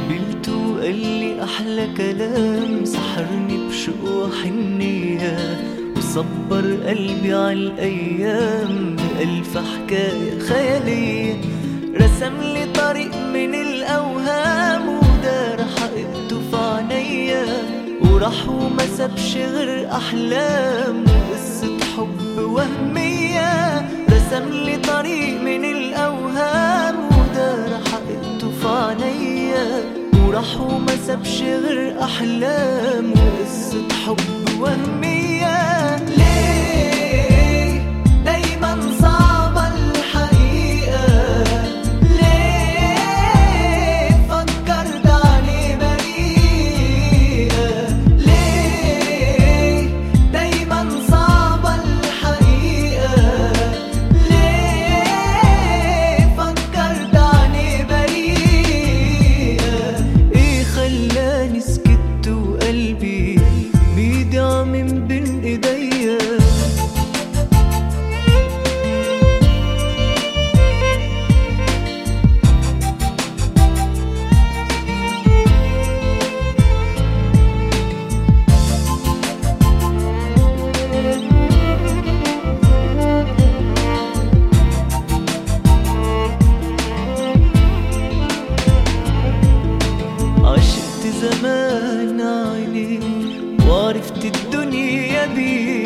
قابلته وقال لي أحلى كلام سحرني بشوق وحنية وصبر قلبي على الأيام بألف حكاية خيالية رسم لي طريق من الأوهام ودار حقيقته في عينيا وراح وما سابش غير أحلام وقصة حب وهمية رسم لي طريق من الأوهام ودار حقيقته في عينيا وراح وما سابش غير أحلام وقصة حب وهمية ليه دايما صعبة الحقيقة ليه فكرت عليه بريئة ليه دايما صعبة الحقيقة ليه فكرت عليه بريئة ايه خلاني سكت وقلبي بيضيع من بين ايديا عشقت زمان عينيك وعرفت الدنيا بيك